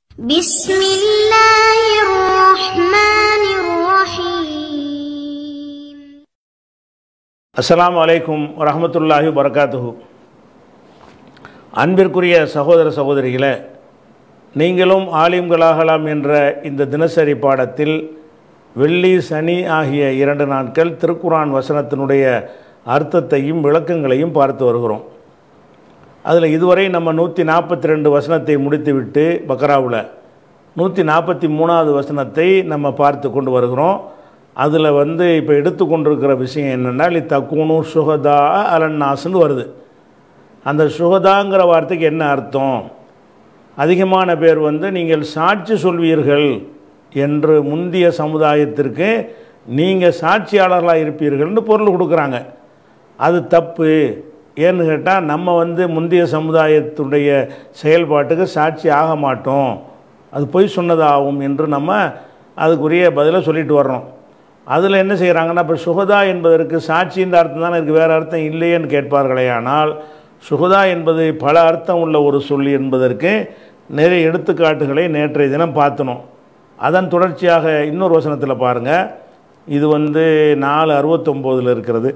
بسم الله الرحمن الرحيم அஸ்ஸலாமு அலைக்கும் வரஹ்மத்துல்லாஹி வரகாத்துஹு அன்பிற்குரிய சகோதர சகோதரிகளே நீங்களும் ஆலிம்களாகலாம் என்ற இந்த தினசரி பாடத்தில் வெள்ளி சனி ஆகிய இரண்டு நாட்கள் திருக்குரான் வசனத்தினுடைய அர்த்தத்தையும் விளக்கங்களையும் பார்த்து வருகிறோம் அதில் இதுவரை நம்ம நூற்றி நாற்பத்தி ரெண்டு வசனத்தை முடித்துவிட்டு பக்ராவில் நூற்றி நாற்பத்தி மூணாவது வசனத்தை நம்ம பார்த்து கொண்டு வருகிறோம் அதில் வந்து இப்போ எடுத்துக்கொண்டிருக்கிற விஷயம் என்னென்னா தக்குனு சுகதா அலன்னாசுன்னு வருது அந்த சுகதாங்கிற வார்த்தைக்கு என்ன அர்த்தம் அதிகமான பேர் வந்து நீங்கள் சாட்சி சொல்வீர்கள் என்று முந்திய சமுதாயத்திற்கு நீங்கள் சாட்சியாளர்களாக இருப்பீர்கள்னு பொருள் கொடுக்குறாங்க அது தப்பு ஏன்னு கேட்டால் நம்ம வந்து முந்தைய சமுதாயத்துடைய செயல்பாட்டுக்கு சாட்சி ஆக மாட்டோம் அது பொய் சொன்னதாகும் என்று நம்ம அதுக்குரிய பதிலை சொல்லிட்டு வர்றோம் அதில் என்ன செய்கிறாங்கன்னா இப்போ சுகதா என்பதற்கு சாட்சின்ற அர்த்தம் தானே இருக்குது வேறு அர்த்தம் இல்லையேன்னு கேட்பார்களே ஆனால் சுகதா என்பது பல அர்த்தம் உள்ள ஒரு சொல் என்பதற்கு நிறைய எடுத்துக்காட்டுகளை நேற்றைய தினம் பார்த்தனோம் அதன் தொடர்ச்சியாக இன்னொரு வசனத்தில் பாருங்கள் இது வந்து நாலு அறுபத்தொம்போதில் இருக்கிறது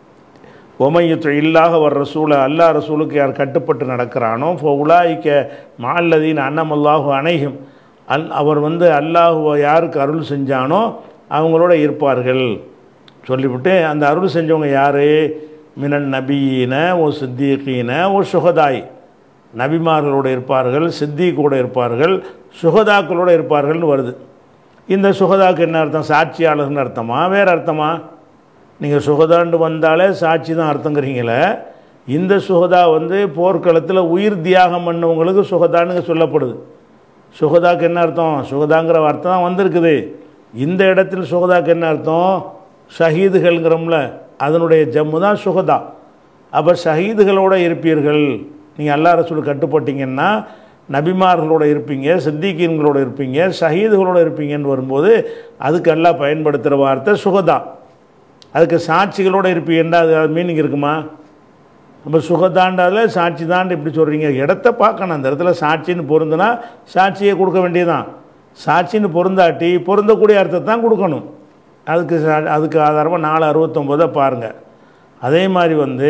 ஒமையுற்ற இல்லாக வர் ரசூலை அல்லா ரசூலுக்கு யார் கட்டுப்பட்டு நடக்கிறானோ இப்போ உலாய்க்க மால்லதீன் அன்னமல்லாஹு அணைகும் அல் அவர் வந்து அல்லாஹுவை யாருக்கு அருள் செஞ்சானோ அவங்களோட இருப்பார்கள் சொல்லிவிட்டு அந்த அருள் செஞ்சவங்க யார் மினன் நபியின ஓ சித்திகீன ஓ சுகதாய் நபிமார்களோடு இருப்பார்கள் சித்திகூட இருப்பார்கள் சுகதாக்களோடு இருப்பார்கள்னு வருது இந்த சுகதாக்கு என்ன அர்த்தம் சாட்சியாளர்னு அர்த்தமா வேறு அர்த்தமா நீங்கள் சுகதாண்டு வந்தாலே சாட்சி தான் அர்த்தங்கிறீங்களே இந்த சுகதா வந்து போர்க்களத்தில் உயிர் தியாகம் பண்ணவங்களுக்கு சுகதானுங்க சொல்லப்படுது சுகதாக்கு என்ன அர்த்தம் சுகதாங்கிற அர்த்தம் தான் வந்திருக்குது இந்த இடத்தில் சுகதாக்கு என்ன அர்த்தம் ஷஹீதுகள்ங்கிறோம்ல அதனுடைய ஜம்மு தான் சுகதா அப்போ ஷஹீதுகளோடு இருப்பீர்கள் நீங்கள் அல்லா ரசூல் கட்டுப்பட்டீங்கன்னா நபிமார்களோட இருப்பீங்க சித்திகீன்களோட இருப்பீங்க ஷஹீதுகளோட இருப்பீங்கன்னு வரும்போது அதுக்கு எல்லாம் பயன்படுத்துகிற வார்த்தை சுகதா அதுக்கு சாட்சிகளோடு இருப்பீங்கன்னா அது அது மீனிங் இருக்குமா நம்ம சுகதாண்டால சாட்சி தாண்டு இப்படி சொல்கிறீங்க இடத்த பார்க்கணும் அந்த இடத்துல சாட்சின்னு பொருந்துனா சாட்சியை கொடுக்க வேண்டியதுதான் சாட்சின்னு பொருந்தாட்டி பொருந்தக்கூடிய அர்த்தத்தை தான் கொடுக்கணும் அதுக்கு சா- அதுக்கு ஆதாரமாக நாலு அறுபத்தொம்போதை பாருங்கள் அதே மாதிரி வந்து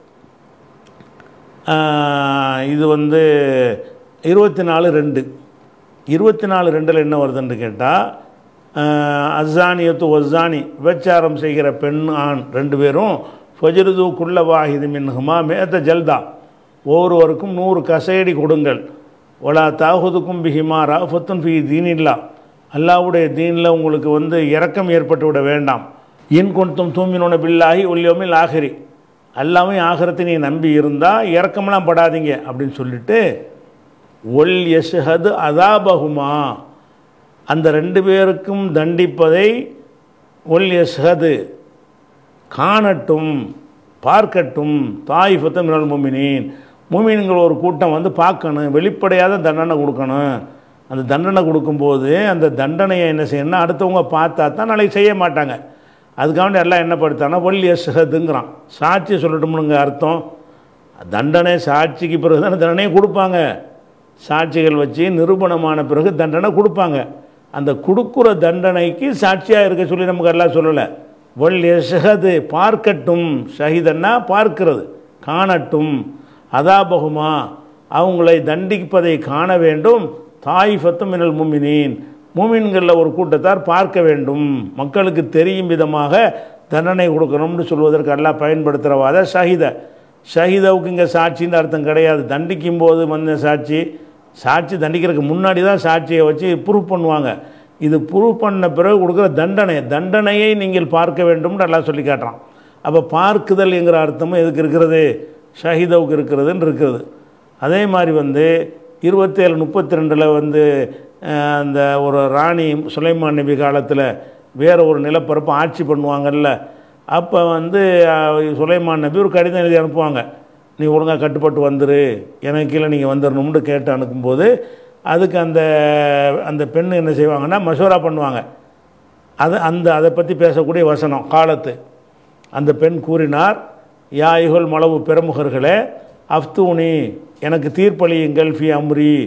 ஆஹ், இது வந்து இருபத்தி நாலு ரெண்டு இருபத்தி நாலு ரெண்டில் என்ன வருதுன்னு கேட்டால் அஸ்ஸானியத்து ஒஸ்ஸானி விபச்சாரம் செய்கிற பெண் ஆண் ரெண்டு பேரும் ஃபஜ்ருது குள்ள வாஹிது மின்ஹுமா மேத்த ஜல்தா ஒவ்வொருவருக்கும் நூறு கசையடி கொடுங்கள் ஒலா தாகுதுக்கும் பிஹிமா ராஃபத்துன் ஃபி தீனில்லா அல்லாவுடைய தீனில் உங்களுக்கு வந்து இரக்கம் ஏற்பட்டு விட வேண்டாம் இன் கொண்டும் தூமினோன பில்லாகி ஒல்லியோமில் ஆகிரி அல்லாமே ஆகிறத்தை நீ நம்பி இருந்தால் இறக்கமெல்லாம் படாதீங்க அப்படின்னு சொல்லிட்டு ஒல் யஷ்ஹது அதாபகுமா அந்த ரெண்டு பேருக்கும் தண்டிப்பதை ஒல் யஷ்ஹது காணட்டும் பார்க்கட்டும் தாயிஃபத்து மினல் முமினின் முமின்கள் ஒரு கூட்டம் வந்து பார்க்கணும் வெளிப்படையாத தண்டனை கொடுக்கணும் அந்த தண்டனை கொடுக்கும்போது அந்த தண்டனையை என்ன செய்யணும்னா அடுத்தவங்க பார்த்தா தான் நாளைக்கு செய்ய மாட்டாங்க அதுக்காண்டி எல்லாம் என்ன படுத்தானா ஒல் யஷ்ஹதுங்கிறான் சாட்சி சொல்லட்டும்னுங்க அர்த்தம் தண்டனை சாட்சிக்கு பிறகு தானே தண்டனையை கொடுப்பாங்க சாட்சிகள் வச்சு நிரூபணமான பிறகு தண்டனை கொடுப்பாங்க அந்த கொடுக்குற தண்டனைக்கு சாட்சியாக இருக்க சொல்லி நமக்கு எல்லாம் சொல்லலை ஒல் யஷ்ஹது பார்க்கட்டும் ஷஹீதன்னா பார்க்கிறது காணட்டும் அதாபகுமா அவங்களை தண்டிப்பதை காண வேண்டும் தாயிஃபத்தும் மினல் முமினின் மூமின்களில் ஒரு கூட்டத்தார் பார்க்க வேண்டும் மக்களுக்கு தெரியும் விதமாக தண்டனை கொடுக்கணும்னு சொல்வதற்கு எல்லாம் பயன்படுத்துகிறவாத ஷஹீத ஷஹீதாவுக்கு இங்கே சாட்சின்னு அர்த்தம் கிடையாது தண்டிக்கும் போது வந்த சாட்சி சாட்சி தண்டிக்கிறதுக்கு முன்னாடி தான் சாட்சியை வச்சு ப்ரூவ் பண்ணுவாங்க இது ப்ரூவ் பண்ண பிறகு கொடுக்குற தண்டனை தண்டனையை நீங்கள் பார்க்க வேண்டும்னு எல்லாம் சொல்லி காட்டுறான் அப்போ பார்க்குதல் என்கிற அர்த்தமும் எதுக்கு இருக்கிறது ஷஹீதாவுக்கு இருக்கிறதுன்னு இருக்கிறது அதே மாதிரி வந்து இருபத்தேழு முப்பத்தி ரெண்டில் வந்து அஹ், அந்த ஒரு ராணி சுலைமான் நபி காலத்தில் வேற ஒரு நிலப்பரப்பு ஆட்சி பண்ணுவாங்கல்ல அப்போ வந்து அஹ், சுலைமான் நபி ஒரு கடிதம் எழுதி அனுப்புவாங்க நீ ஒழுங்காக கட்டுப்பட்டு வந்துரு எனக்கு கீழே நீங்கள் வந்துடணும்னு கேட்டு அனுப்பும்போது அதுக்கு அந்த அந்த பெண் என்ன செய்வாங்கன்னா மசோரா பண்ணுவாங்க அது அந்த அதை பற்றி பேசக்கூடிய வசனம் காலத்து அந்த பெண் கூறினார் யா இகழ் மளவு பெருமுகர்களே அஃப்தூனி எனக்கு தீர்ப்பளியுங்கள் ஃபி அம்ரி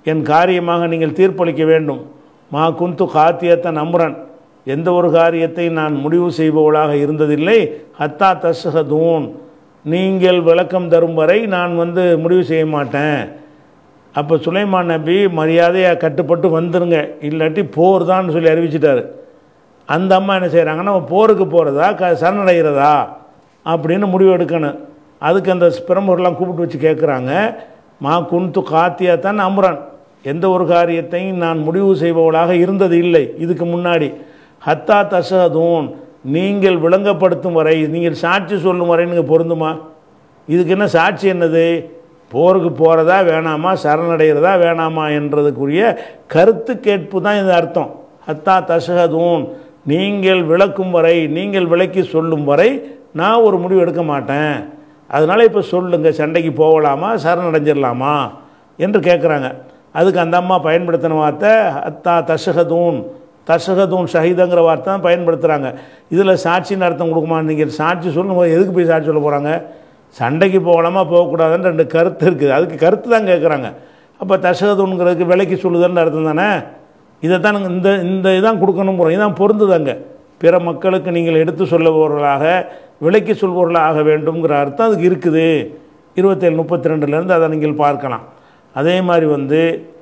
என் காரியமாக நீங்கள் தீர்ப்பளிக்க வேண்டும் மா குந்து காத்தியத்தன் அம்ரன் எந்த ஒரு காரியத்தை நான் முடிவு செய்பவளாக இருந்ததில்லை ஹத்தா தஸ்ஹதூன் நீங்கள் விளக்கம் தரும் வரை நான் வந்து முடிவு செய்ய மாட்டேன் அப்போ சுலைமான் நபி மரியாதையாக கட்டுப்பட்டு வந்துருங்க இல்லாட்டி போர் தான் சொல்லி அறிவிச்சிட்டாரு அந்த அம்மா என்ன செய்கிறாங்கன்னா போருக்கு போகிறதா க சரணடைகிறதா அப்படின்னு முடிவு எடுக்கணும் அதுக்கு அந்த பிரமுகர்லாம் கூப்பிட்டு வச்சு கேட்குறாங்க மா குன்து காத்தியா தான் அம்ரான் எந்த ஒரு காரியத்தையும் நான் முடிவு செய்பவளாக இருந்தது இல்லை இதுக்கு முன்னாடி ஹத்தா தசதூன் நீங்கள் விளங்கப்படுத்தும் வரை நீங்கள் சாட்சி சொல்லும் வரை நீங்கள் பொருந்துமா இதுக்கு என்ன சாட்சி என்னது போருக்கு போகிறதா வேணாமா சரணடைகிறதா வேணாமா என்றதுக்குரிய கருத்து கேட்பு தான் இது அர்த்தம் ஹத்தா தசகதூன் நீங்கள் விளக்கும் வரை நீங்கள் விளக்கி சொல்லும் வரை நான் ஒரு முடிவு எடுக்க மாட்டேன் அதனால் இப்போ சொல்லுங்க சண்டைக்கு போகலாமா சரணடைஞ்சிடலாமா என்று கேட்குறாங்க அதுக்கு அந்த அம்மா பயன்படுத்தின வார்த்தை ஹத்தா தசகதூன் தசகதூன் ஷஹீதங்கிற வார்த்தை தான் பயன்படுத்துகிறாங்க இதில் சாட்சின்னு அர்த்தம் கொடுக்குமா நீங்கள் சாட்சி சொல்லும்போது எதுக்கு போய் சாட்சி சொல்ல போகிறாங்க சண்டைக்கு போகலாமா போகக்கூடாதுன்னு ரெண்டு கருத்து இருக்குது அதுக்கு கருத்து தான் கேட்குறாங்க அப்போ தசகதூன்கிறதுக்கு விலைக்கு சொல்லுதல்னு அர்த்தம் தானே இதை தான் இந்த இந்த இதான் கொடுக்கணும் போகிறோம் இதான் பொருந்துதாங்க பிற மக்களுக்கு நீங்கள் எடுத்து சொல்லுபவர்களாக விலைக்கு சொல்பவர்களாக ஆக வேண்டும்ங்கிற அர்த்தம் அதுக்கு இருக்குது இருபத்தேழு முப்பத்தி ரெண்டுலேருந்து அதை நீங்கள் பார்க்கலாம் அதே மாதிரி வந்து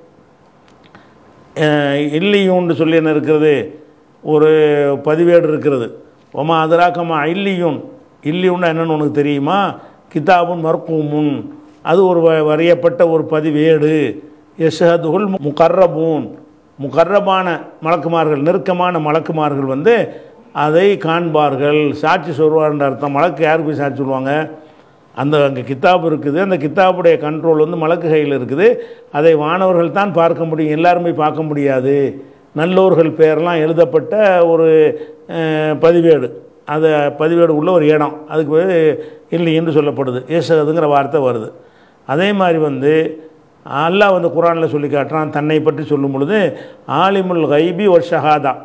இல்லியூன்னு சொல்லி என்ன இருக்கிறது ஒரு பதிவேடு இருக்கிறது ஒமா அதராக்கமா இல்லியூன் இல்லியூன்னா என்னன்னு உனக்கு தெரியுமா கிதாபுன் மர்கூமுன் அது ஒரு வ- வரையப்பட்ட ஒரு பதிவேடு யஷஹதுல் முகர்ரபூன் முகர்ரபான மலக்குமார்கள் நெருக்கமான மலக்குமார்கள் வந்து அதை காண்பார்கள் சாட்சி சொல்வார்ன்ற அர்த்தம் மலக்கு யாருக்கு போய் சாட்சி சொல்லுவாங்க அந்த அங்கே கித்தாப் இருக்குது அந்த கித்தாப்புடைய கண்ட்ரோல் வந்து மலக்கு கையில் இருக்குது அதை வானவர்கள் தான் பார்க்க முடியும் எல்லாருமே பார்க்க முடியாது நல்லோர்கள் பேரெல்லாம் எழுதப்பட்ட ஒரு அஹ், பதிவேடு அது பதிவேடு உள்ள ஒரு இடம் அதுக்கு பேர் இல்லை என்று சொல்லப்படுது ஏசகதுங்கிற வார்த்தை வருது அதே மாதிரி வந்து அல்லாஹ் வந்து குரானில் சொல்லி காட்டுறான் தன்னை பற்றி சொல்லும் பொழுது ஆலிமுல் கைபி ஒரு ஷஹாதா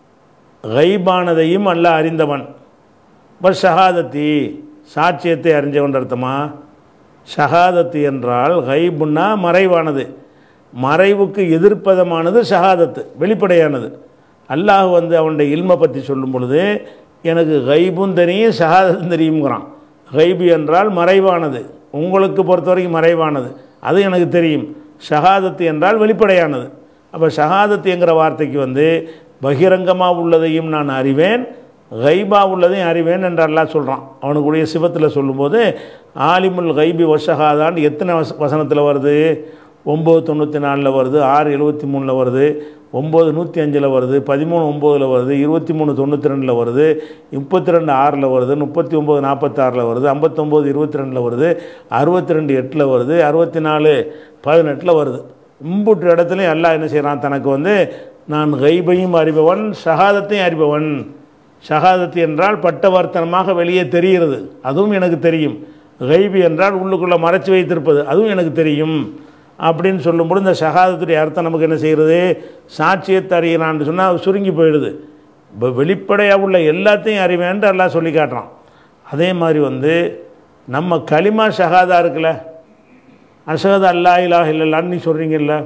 கைபானதையும் அல்லாஹ் அறிந்தவன் பஸ் ஷஹாதத்தி சாட்சியத்தை அறிஞ்சவன் அர்த்தமா ஷஹாதத்து என்றால் கைபுன்னா மறைவானது மறைவுக்கு எதிர்ப்பதமானது ஷஹாதத்து வெளிப்படையானது அல்லாஹ் வந்து அவனுடைய இல்மை பற்றி சொல்லும் பொழுது எனக்கு கைபும் தெரியும் ஷஹாதத்தும் தெரியுங்கிறான் கைபு என்றால் மறைவானது உங்களுக்கு பொறுத்த வரைக்கும் மறைவானது அது எனக்கு தெரியும் ஷஹாதத்து என்றால் வெளிப்படையானது அப்போ ஷஹாதத்து என்கிற வார்த்தைக்கு வந்து பகிரங்கமாக உள்ளதையும் நான் அறிவேன் கைபா உள்ளதையும் அறிவேன் என்று அல்லாஹ் சொல்கிறான் அவனுக்குடைய சிவத்தில் சொல்லும்போது ஆலிமுல் கைபி வஷஹாதான்னு எத்தனை வச வசனத்தில் வருது ஒம்பது தொண்ணூற்றி நாலில் வருது ஆறு எழுபத்தி மூணில் வருது ஒம்பது நூற்றி அஞ்சில் வருது பதிமூணு ஒம்போதில் வருது இருபத்தி மூணு தொண்ணூற்றி ரெண்டில் வருது முப்பத்தி ரெண்டு ஆறில் வருது முப்பத்தி ஒம்பது நாற்பத்தாறில் வருது ஐம்பத்தொம்போது இருபத்தி ரெண்டில் வருது அறுபத்தி ரெண்டு எட்டில் வருது அறுபத்தி நாலு பதினெட்டில் வருது இம்புட்டு இடத்துலையும் எல்லாம் என்ன செய்கிறான் தனக்கு வந்து நான் கைபையும் அறிபவன் ஷஹாதத்தையும் அறிபவன் ஷஹாதத்து என்றால் பட்டவர்த்தனமாக வெளியே தெரிகிறது அதுவும் எனக்கு தெரியும் கைபி என்றால் உள்ளுக்குள்ளே மறைச்சு வைத்திருப்பது அதுவும் எனக்கு தெரியும் அப்படின்னு சொல்லும்போது இந்த ஷஹாதத்துடைய அர்த்தம் நமக்கு என்ன செய்கிறது சாட்சியத்தை அறிகிறான்னு சொன்னால் சுருங்கி போயிடுது இப்போ வெளிப்படையாக உள்ள எல்லாத்தையும் அறிவேன்ட்டு எல்லாம் சொல்லி காட்டுறான் அதே மாதிரி வந்து நம்ம களிமா ஷஹாதா இருக்குல்ல அஷஹத் அல்லா இலாஹ இல்லல்லான்னு நீ சொல்கிறீங்கல்ல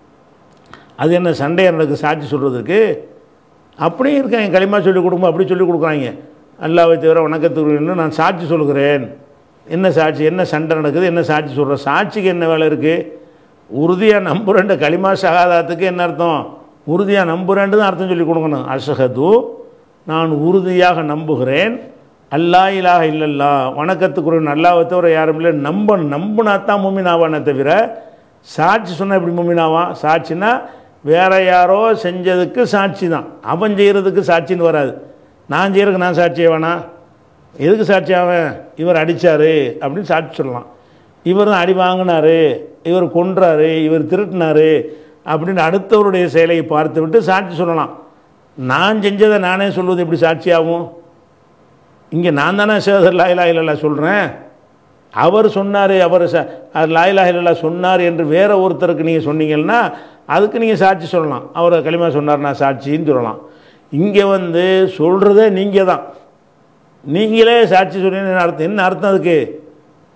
அது என்ன சண்டை எனக்கு சாட்சி சொல்கிறதுக்கு அப்படியும் இருக்காங்க களிமா சொல்லி கொடுக்கும்போது அப்படி சொல்லி கொடுக்குறாங்க அல்லாவை தவிர வணக்கத்துக்கு நான் சாட்சி சொல்கிறேன் என்ன சாட்சி என்ன சண்டை நடக்குது என்ன சாட்சி சொல்கிறேன் சாட்சிக்கு என்ன வேலை இருக்குது உறுதியாக நம்புறேன் களிமா ஷஹாதாத்துக்கு என்ன அர்த்தம் உறுதியாக நம்புறேன்ட்டு தான் அர்த்தம் சொல்லி கொடுக்கணும் அஷஹது நான் உறுதியாக நம்புகிறேன் அல்லா இலாஹ இல்லல்லா வணக்கத்துக்குரிய அல்லாவை தவிர யாரும் இல்லை நம்ப நம்புனா தான் முமினாவானே தவிர சாட்சி சொன்னால் எப்படி முமினாவான் சாட்சினா வேற யாரோ செஞ்சதுக்கு சாட்சி தான் அவன் செய்கிறதுக்கு சாட்சின்னு வராது நான் செய்கிறதுக்கு நான் சாட்சியே வேணா எதுக்கு சாட்சி அவன் இவர் அடித்தார் அப்படின்னு சாட்சி சொல்லலாம் இவர் தான் அடி வாங்கினாரு இவர் கொன்றாரு இவர் திருட்டினாரு அப்படின்னு அடுத்தவருடைய செயலை பார்த்து விட்டு சாட்சி சொல்லலாம் நான் செஞ்சதை நானே சொல்வது எப்படி சாட்சியாகும் இங்கே நான் தானே சேதர் லாயிலா இல்லல்லா சொல்கிறேன் அவர் சொன்னார் அவர் ச அது லாயிலா இல்லல்லா சொன்னார் என்று வேற ஒருத்தருக்கு நீங்கள் சொன்னீங்கன்னா அதுக்கு நீங்கள் சாட்சி சொல்லலாம் அவர் களிமா சொன்னார் நான் சாட்சின்னு சொல்லலாம் இங்கே வந்து சொல்கிறதே நீங்கள் தான் நீங்களே சாட்சி சொன்னீங்கன்னு அர்த்தம் என்ன அர்த்தம் அதுக்கு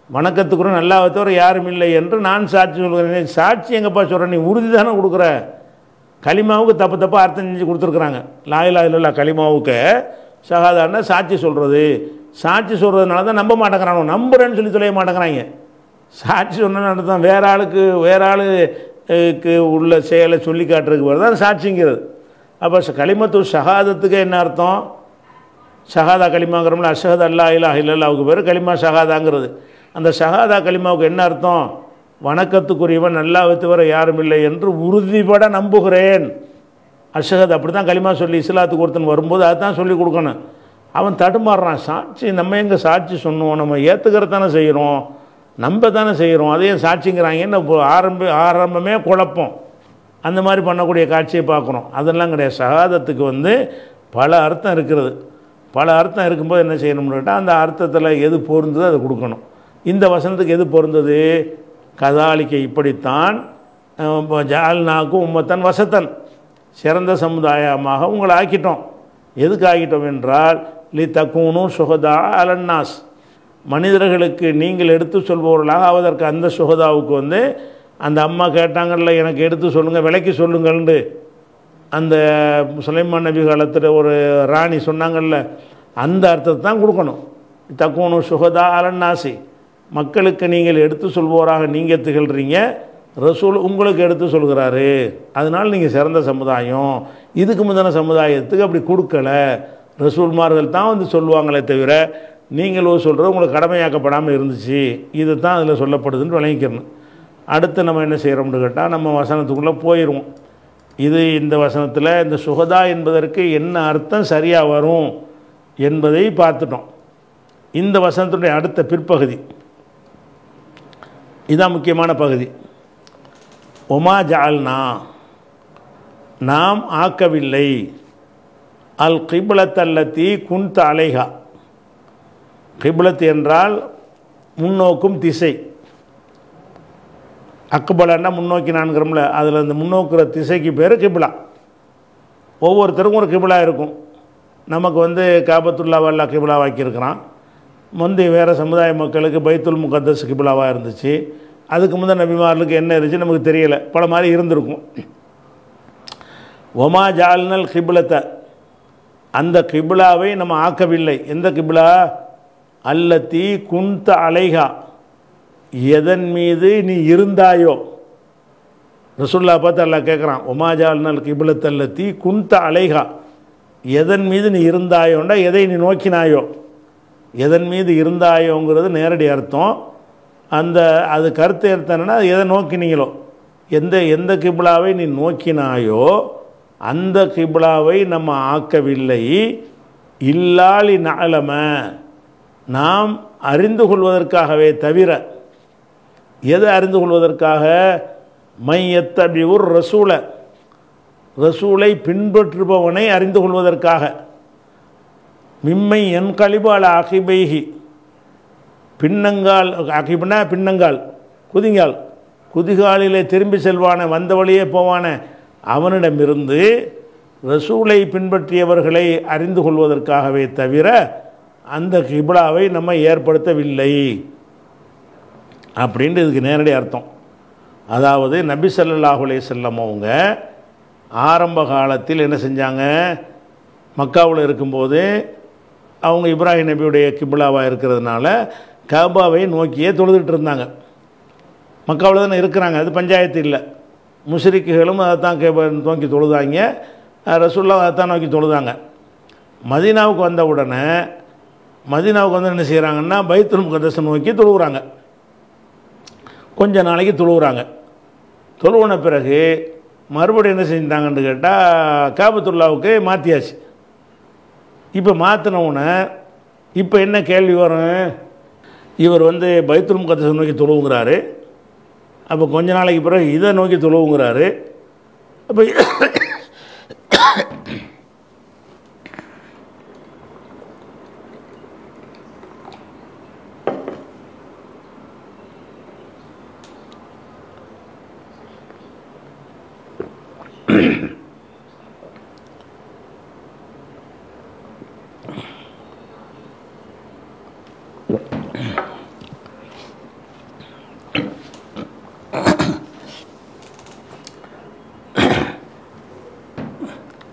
வணக்கத்துக்குற நல்லாவை தவிர யாரும் இல்லை என்று நான் சாட்சி சொல்கிறேன் சாட்சி எங்கப்பா சொல்கிறேன் நீ உறுதி தானே கொடுக்குற களிமாவுக்கு தப்பு தப்பாக அர்த்தம் செஞ்சு கொடுத்துருக்குறாங்க லாயிலா இல்லா களிமாவுக்கு சகாதாரனா சாட்சி சொல்கிறது சாட்சி சொல்கிறதுனால தான் நம்ப மாட்டேங்கிறானோ நம்புறேன்னு சொல்லி சொல்ல மாட்டேங்கிறாங்க சாட்சி சொன்னு தான் வேற ஆளுக்கு வேற ஆளுக்கு உள்ள செயலை சொல்லி காட்டுறதுக்கு பேர் தான் சாட்சிங்கிறது அப்போ களிமத்து ஷஹாதத்துக்கு என்ன அர்த்தம் ஷஹாதா களிமாங்கிறோம்ல அஷஹத் அல்லா இல்லா இல்லல்லாவுக்கு பேர் களிமா ஷஹாதாங்கிறது அந்த ஷஹாதா களிமாவுக்கு என்ன அர்த்தம் வணக்கத்துக்குரியவன் நல்லா தவிர யாரும் இல்லை என்று உறுதிபட நம்புகிறேன் அஷஹத் அப்படி தான் களிமா சொல்லி இஸ்லாத்துக்கு ஒருத்தன் வரும்போது அதுதான் சொல்லி கொடுக்கணும் அவன் தடுமாறுறான் சாட்சி நம்ம எங்கே சாட்சி சொன்னோம் நம்ம ஏற்றுக்கிறதானே செய்கிறோம் நம்ப தானே செய்கிறோம் அதையும் சாட்சிங்கிறாங்கன்னு இப்போ ஆரம்ப ஆரம்பமே குழப்பம் அந்த மாதிரி பண்ணக்கூடிய காட்சியை பார்க்குறோம் அதெல்லாம் கிடையாது ஷஹாதத்துக்கு வந்து பல அர்த்தம் இருக்கிறது பல அர்த்தம் இருக்கும்போது என்ன செய்யணும்னு கேட்டால் அந்த அர்த்தத்தில் எது பொருந்ததோ அதை கொடுக்கணும் இந்த வசனத்துக்கு எது பொருந்தது கதாலிக்க இப்படித்தான் ஜால்நாக்கும் உம்மத்தன் வசத்தன் சிறந்த சமுதாயமாக உங்களை ஆக்கிட்டோம் எதுக்கு ஆக்கிட்டோம் என்றால் லி தக்கூனும் சுகதா அலன்னாஸ் மனிதர்களுக்கு நீங்கள் எடுத்து சொல்பவர்களாக ஆவதற்கு அந்த சுகதாவுக்கு வந்து அந்த அம்மா கேட்டாங்கல்ல எனக்கு எடுத்து சொல்லுங்கள் விலைக்கு சொல்லுங்கள்ண்டு அந்த சுலைமான் நபி காலத்தில் ஒரு ராணி சொன்னாங்கல்ல அந்த அர்த்தத்தை தான் கொடுக்கணும் தக்கூனும் சுகதா அலன்னாசி மக்களுக்கு நீங்கள் எடுத்து சொல்பவராக நீங்கள் திகழ்கிறீங்க ரசூல் உங்களுக்கு எடுத்து சொல்கிறாரு அதனால் நீங்கள் சிறந்த சமுதாயம் இதுக்கு முந்தின சமுதாயத்துக்கு அப்படி கொடுக்கல ரசூல்மார்கள் தான் வந்து சொல்லுவாங்களே தவிர நீங்களும் சொல்கிறது உங்களுக்கு கடமையாக்கப்படாமல் இருந்துச்சு இது தான் அதில் சொல்லப்படுதுன்னு விளங்கிக்கிறணும் அடுத்து நம்ம என்ன செய்கிறோம்னு கேட்டால் நம்ம வசனத்துக்குள்ளே போயிடுவோம் இது இந்த வசனத்தில் இந்த சுகதா என்பதற்கு என்ன அர்த்தம் சரியாக வரும் என்பதை பார்த்துட்டோம் இந்த வசனத்துடைய அடுத்த பிற்பகுதி இதான் முக்கியமான பகுதி ஒமா ஜால்னா நாம் ஆக்கவில்லை அல் கிப்லத்தல்லத்தி குந்த அலைகா கிப்லத் என்றால் முன்னோக்கும் திசை அக்குபலன்னா முன்னோக்கி நான்கிறோம்ல அதில் அந்த முன்னோக்குற திசைக்கு பேர் கிபிலா ஒவ்வொருத்தருக்கும் ஒரு கிபிலா இருக்கும் நமக்கு வந்து காபத்துல்லாவல்லா கிபிலா வாக்கியிருக்கிறான் முந்தைய வேறு சமுதாய மக்களுக்கு பைத்துல் முகத்தஸ் கிபிலாவாக இருந்துச்சு அதுக்கு முந்தைய நபிமார்களுக்கு என்ன இருந்துச்சு நமக்கு தெரியலை பல மாதிரி இருந்திருக்கும் ஒமா ஜால்னல் கிபிலத்தை அந்த கிபிலாவை நம்ம ஆக்கவில்லை எந்த கிபிலா அல்லத்தி குந்த அலைகா எதன் மீது நீ இருந்தாயோ ரசுல்லா பார்த்து அல்லா கேட்குறான் ஒமாஜால்னல் கிபிலத்தல்லத்தி குந்த அலைகா எதன் மீது நீ இருந்தாயோண்டா எதை நீ நோக்கினாயோ எதன் மீது இருந்தாயோங்கிறது நேரடி அர்த்தம் அந்த அது கருத்து அர்த்தம் என்னன்னா எதை நோக்கினீங்களோ எந்த எந்த கிபிலாவை நீ நோக்கினாயோ அந்த கிபிலாவை நம்ம ஆக்கவில்லை இல்லாலி நலம நாம் அறிந்து கொள்வதற்காகவே தவிர எதை அறிந்து கொள்வதற்காக மையத்தபியூர் ரசூலை ரசூலை பின்பற்றுபவனை அறிந்து கொள்வதற்காக மிம்மை என் கழிபால் அகிபைகி பின்னங்கால் அகிபனா பின்னங்கால் குதிங்கால் குதிகாலிலே திரும்பி செல்வான வந்த வழியே போவான அவனிடமிருந்து ரசூலை பின்பற்றியவர்களை அறிந்து கொள்வதற்காகவே தவிர அந்த கிபிலாவை நம்ம ஏற்படுத்தவில்லை அப்படின்ட்டு இதுக்கு நேரடி அர்த்தம் அதாவது நபி ஸல்லல்லாஹு அலைஹி வஸல்லம் அவங்க ஆரம்ப காலத்தில் என்ன செஞ்சாங்க மக்காவில் இருக்கும்போது அவங்க இப்ராஹிம் நபியுடைய கிபிலாவாக இருக்கிறதுனால கபாவை நோக்கியே தொழுதுட்டு இருந்தாங்க மக்காவில் தானே இருக்கிறாங்க அது பஞ்சாயத்து இல்லை முஷ்ரிக்குகளும் அதை தான் கேப நோக்கி தொழுதாங்க ரசுல்லா அதை தான் நோக்கி தொழுதாங்க மதீனாவுக்கு வந்த உடனே மதீனாவுக்கு வந்து என்ன செய்கிறாங்கன்னா பைத்துல் முகதஸை நோக்கி தொழுகிறாங்க கொஞ்ச நாளைக்கு தொழுகிறாங்க தொழுவுன பிறகு மறுபடியும் என்ன செஞ்சிட்டாங்கன்னு கேட்டால் காபத்துல்லாவுக்கு மாற்றியாச்சு இப்போ மாற்றினவுடனே இப்போ என்ன கேள்வி வரும் இவர் வந்து பைத்துல் முகத்தஸை நோக்கி தொழுவுங்கிறாரு அப்போ கொஞ்ச நாளைக்கு பிறகு இதை நோக்கி தொழுவுங்கிறாரு அப்போ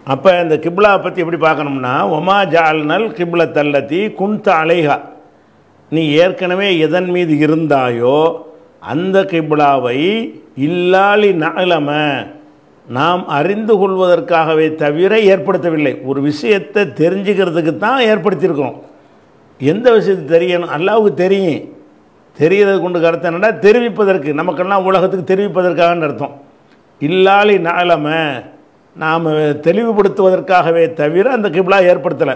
அப்போ இந்த கிப்லாவை பற்றி எப்படி பார்க்கணும்னா ஒமா ஜால்னல் கிப்ல தல்லத்தி குந்த அலைஹா நீ ஏற்கனவே எதன் மீது இருந்தாயோ அந்த கிப்லாவை இல்லாலி நலம நாம் அறிந்து கொள்வதற்காகவே தவிர ஏற்படுத்தவில்லை ஒரு விஷயத்தை தெரிஞ்சுக்கிறதுக்கு தான் ஏற்படுத்தியிருக்கிறோம் எந்த விஷயத்தை தெரியணும் அல்லாவுக்கு தெரியும் தெரியறது கொண்டு கருத்து என்னடா தெரிவிப்பதற்கு நமக்கெல்லாம் உலகத்துக்கு தெரிவிப்பதற்காகன்னு அர்த்தம் இல்லாலி நாளம நாம் தெளிவுபடுத்துவதற்காகவே தவிர அந்த கிப்லா ஏற்படுத்தலை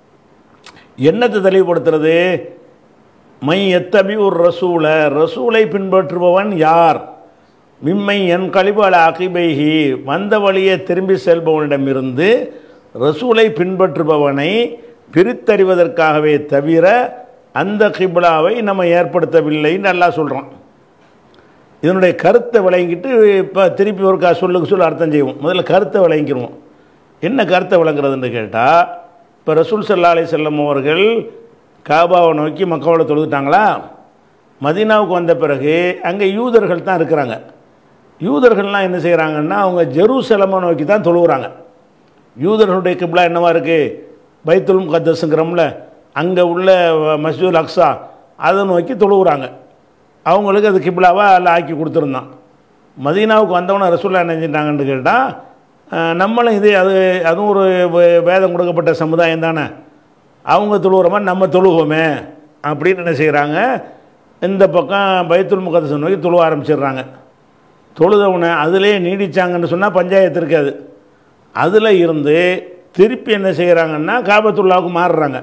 என்னத்தை தெளிவுபடுத்துறது மை எத்தபி ஒரு ரசூல ரசூலை பின்பற்றுபவன் யார் மிம்மை என் கழிவாள அகிபைகி வந்த வழியே திரும்பி செல்பவனிடமிருந்து ரசூலை பின்பற்றுபவனை பிரித்தறிவதற்காகவே தவிர அந்த கிப்லாவை நம்ம ஏற்படுத்தவில்லைன்னு நல்லா சொல்கிறோம் இதனுடைய கருத்தை விளங்கிட்டு இப்போ திருப்பி ஒரு கா சொல்லுக்கு சொல்ல அர்த்தம் செய்வோம் முதல்ல கருத்தை விளங்கிடுவோம் என்ன கருத்தை விளங்குறதுன்னு கேட்டால் இப்போ ரசூல் சல்லா அலி செல்லம் அவர்கள் காபாவை நோக்கி மக்காவோட தொழுதுட்டாங்களா மதீனாவுக்கு வந்த பிறகு அங்கே யூதர்கள் தான் இருக்கிறாங்க யூதர்கள்லாம் என்ன செய்கிறாங்கன்னா அவங்க ஜெருசலமை நோக்கி தான் தொழுகிறாங்க யூதர்களுடைய கிப்லா என்னவா இருக்குது பைத்துல் முகத்தஸுங்கிறோம்ல அங்கே உள்ள மஸ்ஜிதுல் அக்ஸா அதை நோக்கி தொழுகிறாங்க அவங்களுக்கு அது கிப்லாவை அல்ல ஆக்கி கொடுத்துருந்தான் மதீனாவுக்கு வந்தவன ரசூல்லா என்ன செஞ்சிட்டாங்கன்னு கேட்டால் நம்மளும் இது அது அதுவும் ஒரு வே- வேதம் கொடுக்கப்பட்ட சமுதாயம் தானே அவங்க தொழுகிற மாதிரி நம்ம தொழுவோமே அப்படின்னு என்ன செய்கிறாங்க இந்த பக்கம் பைத்துல் முகத்தஸ் நோக்கி தொழுவ ஆரம்பிச்சிடுறாங்க தொழுதவனை அதிலே நீடிச்சாங்கன்னு சொன்னால் பஞ்சாயத்து இருக்காது அதில் இருந்து திருப்பி என்ன செய்கிறாங்கன்னா காபத்துல்லாவுக்கு மாறுறாங்க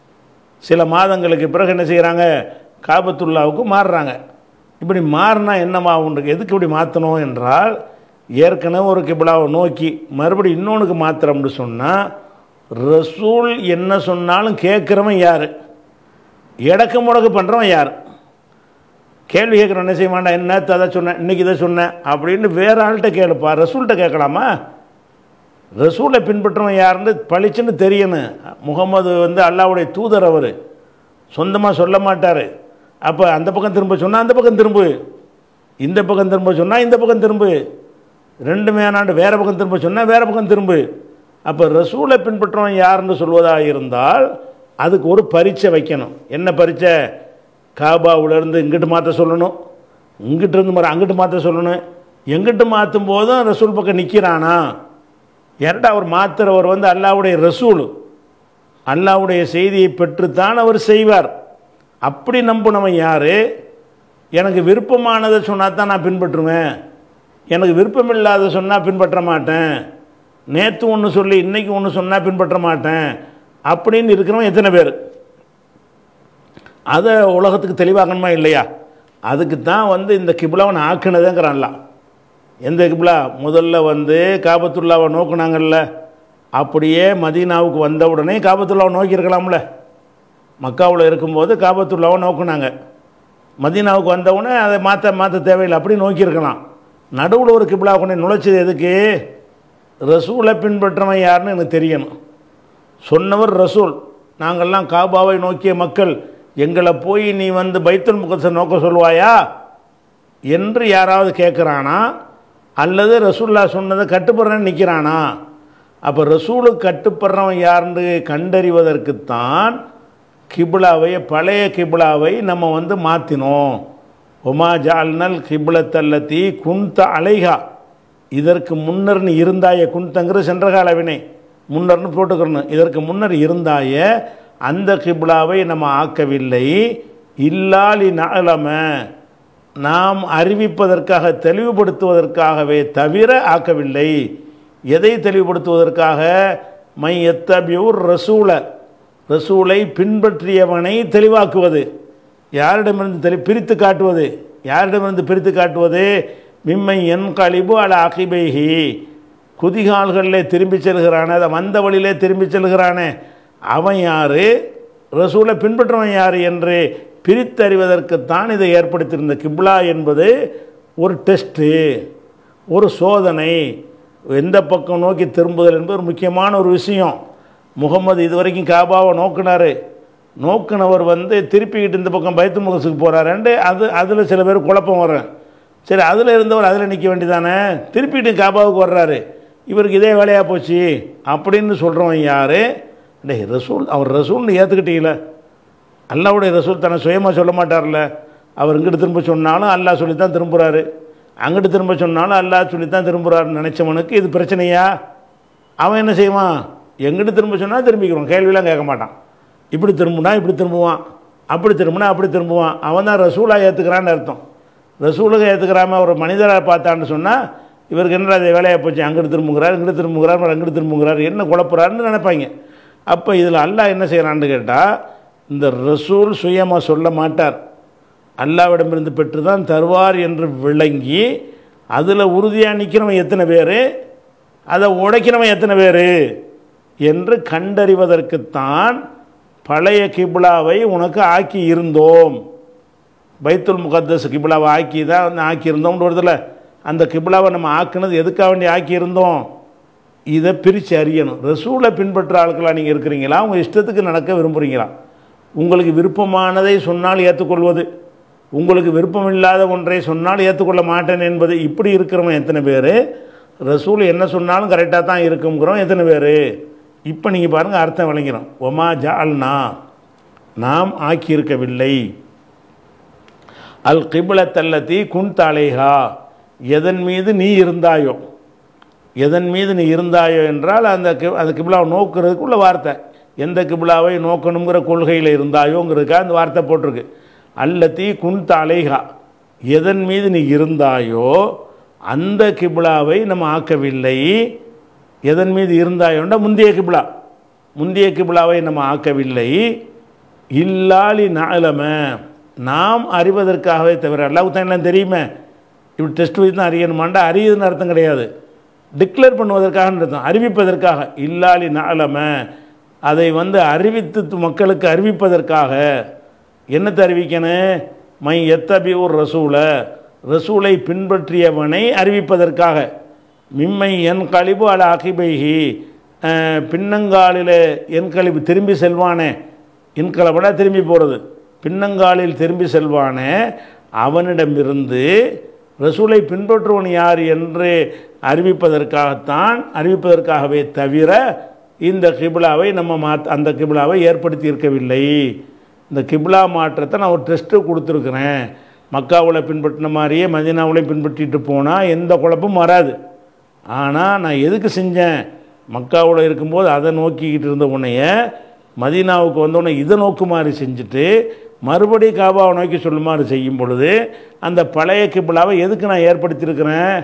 சில மாதங்களுக்கு பிறகு என்ன செய்கிறாங்க காபத்துல்லாவுக்கு மாறுறாங்க இப்படி மாறினா என்னமாகும் எதுக்கு இப்படி மாற்றணும் என்றால் ஏற்கனவே ஒரு கிபிலாவை நோக்கி மறுபடியும் இன்னொன்றுக்கு மாத்திரம்னு சொன்னால் ரசூல் என்ன சொன்னாலும் கேட்குறவன் யார் எடக்கு முடக்கு பண்ணுறவன் யார் கேள்வி கேட்குறவன் என்ன செய்ய மாட்டான் என்ன அதை சொன்னேன் இன்னைக்கு இதை சொன்னேன் அப்படின்னு வேற ஆள்கிட்ட கேளுப்பா ரசூல்கிட்ட கேட்கலாமா ரசூலை பின்பற்றவன் யாருன்னு பளிச்சுன்னு தெரியணும் முகமது வந்து அல்லாவுடைய தூதர் அவர் சொந்தமாக சொல்ல மாட்டார் அப்போ அந்த பக்கம் திரும்ப சொன்னால் அந்த பக்கம் திரும்பு இந்த பக்கம் திரும்ப சொன்னால் இந்த பக்கம் திரும்பு ரெண்டுமே ஆனாண்டு வேறு பக்கம் திரும்ப சொன்னால் வேறு பக்கம் திரும்பு அப்போ ரசூலை பின்பற்றவன் யாருன்னு சொல்வதாக இருந்தால் அதுக்கு ஒரு பரீட்சை வைக்கணும் என்ன பரீட்சை காபாவிலேருந்து இங்கிட்டு மாற்ற சொல்லணும் இங்கிட்டு இருந்து மாதிரி அங்கிட்டு மாற்ற சொல்லணும் எங்கிட்டு மாற்றும் போதும் ரசூல் பக்கம் நிற்கிறானா ஏன்டா அவர் மாத்துறவர் வந்து அல்லாவுடைய ரசூல் அல்லாவுடைய செய்தியை பெற்றுத்தான் அவர் செய்வார் அப்படி நம்பினவன் யார் எனக்கு விருப்பமானதை சொன்னால் தான் நான் பின்பற்றுவேன் எனக்கு விருப்பம் இல்லாத சொன்னால் பின்பற்ற மாட்டேன் நேற்று ஒன்று சொல்லி இன்னைக்கு ஒன்று சொன்னால் பின்பற்ற மாட்டேன் அப்படின்னு இருக்கிறவன் எத்தனை பேர் அதை உலகத்துக்கு தெளிவாக்கணுமா இல்லையா அதுக்கு தான் வந்து இந்த கிபிலாவை நான் ஆக்கினதேங்கிறான்லாம் எந்த கிப்லா முதல்ல வந்து காபத்துல்லாவை நோக்குனாங்கல்ல அப்படியே மதீனாவுக்கு வந்த உடனே காபத்துல்லாவை நோக்கியிருக்கலாம்ல மக்காவில் இருக்கும்போது காபத்துல்லாவை நோக்குனாங்க மதீனாவுக்கு வந்த உடனே அதை மாற்ற மாற்ற தேவையில்லை அப்படி நோக்கியிருக்கலாம் நடுவில் ஒரு கிப்லா கொண்டு நுழைச்சது எதுக்கு ரசூலை பின்பற்றவன் யாருன்னு எனக்கு தெரியணும் சொன்னவர் ரசூல் நாங்கள்லாம் காபாவை நோக்கிய மக்கள் எங்களை போய் நீ வந்து பைத்துல் முகத்தை நோக்க சொல்லுவாயா என்று யாராவது கேட்குறானா அல்லது ரசூல்லா சொன்னதை கட்டுப்படுறேன்னு நிற்கிறானா அப்போ ரசூலுக்கு கட்டுப்படுறவன் யாருன்னு கண்டறிவதற்குத்தான் கிப்லாவை பழைய கிப்லாவை நம்ம வந்து மாற்றினோம் ஒமா ஜால்னல் கிப்லத்தல்லத்தி குந்த அலைகா இதற்கு முன்னர் நீ இருந்தாய குந்தங்கிற சென்ற கால வினை முன்னர்னு போட்டுக்கிறணும் இதற்கு முன்னர் இருந்தாய அந்த கிப்லாவை நம்ம ஆக்கவில்லை இல்லாலி நலம நாம் அறிவிப்பதற்காக தெளிவுபடுத்துவதற்காகவே தவிர ஆக்கவில்லை எதை தெளிவுபடுத்துவதற்காக மை எத்தபியூர் ரசூல ரசூலை பின்பற்றியவனை தெளிவாக்குவது யாரிடமிருந்து தெளி பிரித்து காட்டுவது யாரிடமிருந்து பிரித்து காட்டுவது மிம்மை என் கழிவு அல அகிபைஹி குதிகால்களில் திரும்பி செல்கிறானே அதை வந்த வழியிலே திரும்பி செல்கிறானே அவன் யார் ரசூலை பின்பற்றவன் யார் என்று பிரித்தறிவதற்குத்தான் இதை ஏற்படுத்தியிருந்த கிப்லா என்பது ஒரு டெஸ்ட்டு ஒரு சோதனை எந்த பக்கம் நோக்கி திரும்புதல் என்பது ஒரு முக்கியமான ஒரு விஷயம் முகமது இதுவரைக்கும் காபாவை நோக்கினார் நோக்கினவர் வந்து திருப்பிக்கிட்டு இந்த பக்கம் பைத்து முகசுக்கு போகிறாருன்ட்டு அது அதில் சில பேர் குழப்பம் வரும் சரி அதில் இருந்தவர் அதில் நிற்க வேண்டியதானே திருப்பிட்டு காபாவுக்கு வர்றாரு இவருக்கு இதே வேலையாக போச்சு அப்படின்னு சொல்கிறவன் யார் டேய் ரசூல் அவர் ரசூல்னு ஏற்றுக்கிட்டீங்களே அல்லாவுடைய ரசூல் தன்னை சுயமாக சொல்ல மாட்டார்ல அவர் இங்கிட்டு திரும்ப சொன்னாலும் அல்லாஹ் சொல்லி தான் திரும்புகிறாரு அங்கிட்டு திரும்ப சொன்னாலும் அல்லாஹ் சொல்லி தான் திரும்புகிறாருன்னு நினச்சவனுக்கு இது பிரச்சனையா அவன் என்ன செய்வான் எங்கிட்டு திரும்ப சொன்னால் திரும்பிக்கிறோம் கேள்வியெல்லாம் கேட்க மாட்டான் இப்படி திரும்பினா இப்படி திரும்புவான் அப்படி திரும்பினா அப்படி திரும்புவான் அவன் தான் ரசூலாக ஏற்றுக்கிறான்னு அர்த்தம் ரசூலுக்கு ஏற்றுக்கிறாம ஒரு மனிதரை பார்த்தான்னு சொன்னால் இவருக்கு என்னடா இது வேலையாக போச்சு அங்கிட்டு திரும்புகிறார் இங்கிட்டு திரும்புகிறார் அப்புறம் அங்கிட்டு திரும்புகிறார் என்ன குழப்புறாருன்னு நினைப்பாங்க அப்போ இதில் அல்லாஹ் என்ன செய்கிறான்னு கேட்டால் இந்த ரசூல் சுயமாக சொல்ல மாட்டார் அல்லாவிடமிருந்து பெற்று தான் தருவார் என்று விளங்கி அதில் உறுதியாக நிற்கிறவன் எத்தனை பேர் அதை உடைக்கிறவன் எத்தனை பேர் என்று கண்டறிவதற்குத்தான் பழைய கிப்லாவை உனக்கு ஆக்கி இருந்தோம் பைத்துல் முகத்தஸ் கிப்லாவை ஆக்கி தான் வந்து ஆக்கியிருந்தோம்னு வருதுல அந்த கிப்லாவை நம்ம ஆக்குனது எதுக்காக வேண்டி ஆக்கியிருந்தோம் இதை பிரித்து அறியணும் ரசூலை பின்பற்ற ஆட்களாக நீங்கள் இருக்கிறீங்களா உங்கள் இஷ்டத்துக்கு நடக்க விரும்புகிறீங்களா உங்களுக்கு விருப்பமானதை சொன்னால் ஏற்றுக்கொள்வது உங்களுக்கு விருப்பம் இல்லாத ஒன்றை சொன்னால் ஏற்றுக்கொள்ள மாட்டேன் என்பது இப்படி இருக்கிறவன் எத்தனை பேர் ரசூல் என்ன சொன்னாலும் கரெக்டாக தான் இருக்குங்கிறோம் எத்தனை பேர் இப்போ நீங்கள் பாருங்கள் அர்த்தம் விளங்கிறோம் ஒமா ஜால்னா நாம் ஆக்கியிருக்கவில்லை அல் கிபிலத்தல்லத்தி குன் தாலேஹா எதன் மீது நீ இருந்தாயோ எதன் மீது நீ இருந்தாயோ என்றால் அந்த கி- அந்த கிபிலாவை நோக்கிறதுக்குள்ள வார்த்தை எந்த கிபிலாவை நோக்கணுங்கிற கொள்கையில் இருந்தாயோங்கிறதுக்காக அந்த வார்த்தை போட்டிருக்கு அல்லத்தி குன் தாலேஹா எதன் மீது நீ இருந்தாயோ அந்த கிபிலாவை நம்ம ஆக்கவில்லை எதன் மீது இருந்தாயோண்டா முந்தைய கிபிலா முந்தைய கிபிலாவை நம்ம ஆக்கவில்லை இல்லாலி நாளம நாம் அறிவதற்காகவே தவிர அல்லாவுக்கு எல்லாம் தெரியுமே இப்படி டெஸ்ட் வச்சு தான் அறியணுமாண்டா அறியுதுன்னு அர்த்தம் கிடையாது டிக்ளேர் பண்ணுவதற்காக அர்த்தம் அறிவிப்பதற்காக இல்லாலி நாளம அதை வந்து அறிவித்து து- மக்களுக்கு அறிவிப்பதற்காக என்னத்தை அறிவிக்கணும் மை எத்தபி ஒரு ரசூல ரசூலை பின்பற்றியவனை அறிவிப்பதற்காக மிம்மை என் கழிவு அல அகிபைகி பின்னங்காலில் என் கழிவு திரும்பி செல்வானே இன்கலப்படா திரும்பி போகிறது பின்னங்காலில் திரும்பி செல்வானே அவனிடமிருந்து ரசூலை பின்பற்றுவன் யார் என்று அறிவிப்பதற்காகத்தான் அறிவிப்பதற்காகவே தவிர இந்த கிபிலாவை நம்ம மாத் அந்த கிபிலாவை ஏற்படுத்தி இருக்கவில்லை இந்த கிபிலா மாற்றத்தை நான் ஒரு டெஸ்ட்டு கொடுத்துருக்குறேன் மக்காவில் பின்பற்றின மாதிரியே மதினாவுலையும் பின்பற்றிட்டு போனால் எந்த குழப்பமும் வராது ஆனால் நான் எதுக்கு செஞ்சேன் மக்காவில் இருக்கும்போது அதை நோக்கிக்கிட்டு இருந்த உன்னைய மதீனாவுக்கு வந்தோடனே இதை நோக்குமாறு செஞ்சுட்டு மறுபடியும் காபாவை நோக்கி சொல்லுமாறு செய்யும் பொழுது அந்த பழைய கிபிலாவை எதுக்கு நான் ஏற்படுத்தியிருக்கிறேன்